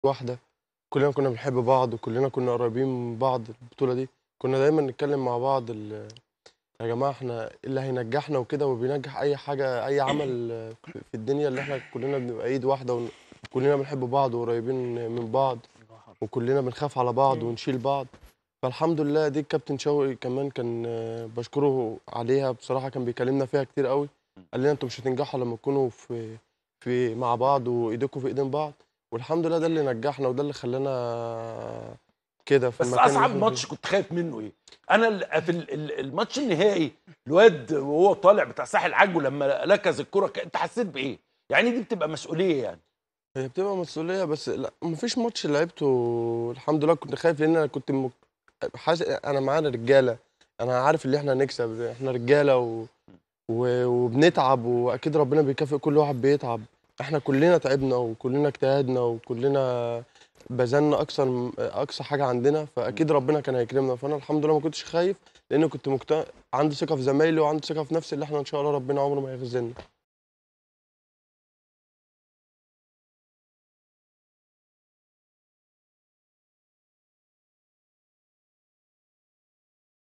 واحدة كلنا كنا بنحب بعض وكلنا كنا قريبين من بعض البطولة دي كنا دايما نتكلم مع بعض ال- يا جماعة احنا إيه اللي هينجحنا وكده وبينجح أي حاجة أي عمل في في الدنيا اللي احنا كلنا بنبقى إيد واحدة وكلنا بنحب بعض وقريبين من بعض وكلنا بنخاف على بعض ونشيل بعض فالحمد لله دي الكابتن شوقي كمان كان آه، بشكره عليها بصراحة كان بيكلمنا فيها كتير قوي قال لنا انتوا مش هتنجحوا لما تكونوا في في مع بعض وايديكم في ايدين بعض والحمد لله ده اللي نجحنا وده اللي خلانا كده في بس المكان اللي اصعب احنا ماتش فيه. كنت خايف منه ايه انا ال- في ال- ال- الماتش النهائي الواد وهو طالع بتاع ساحل عجو لما لكز الكرة ك- انت حسيت بايه يعني دي بتبقى مسؤوليه يعني هي بتبقى مسؤولية بس لا مفيش ماتش لعبته الحمد لله كنت خايف لان انا كنت مك... حاسس انا معانا رجالة انا عارف اللي احنا هنكسب احنا رجالة و... و... وبنتعب واكيد ربنا بيكافئ كل واحد بيتعب احنا كلنا تعبنا وكلنا اجتهدنا وكلنا بذلنا اكثر اقصى حاجة عندنا فاكيد ربنا كان هيكرمنا فانا الحمد لله ما كنتش خايف لان كنت مقتنع عندي ثقة في زمايلي وعندي ثقة في نفسي اللي احنا ان شاء الله ربنا عمره ما هيخذلنا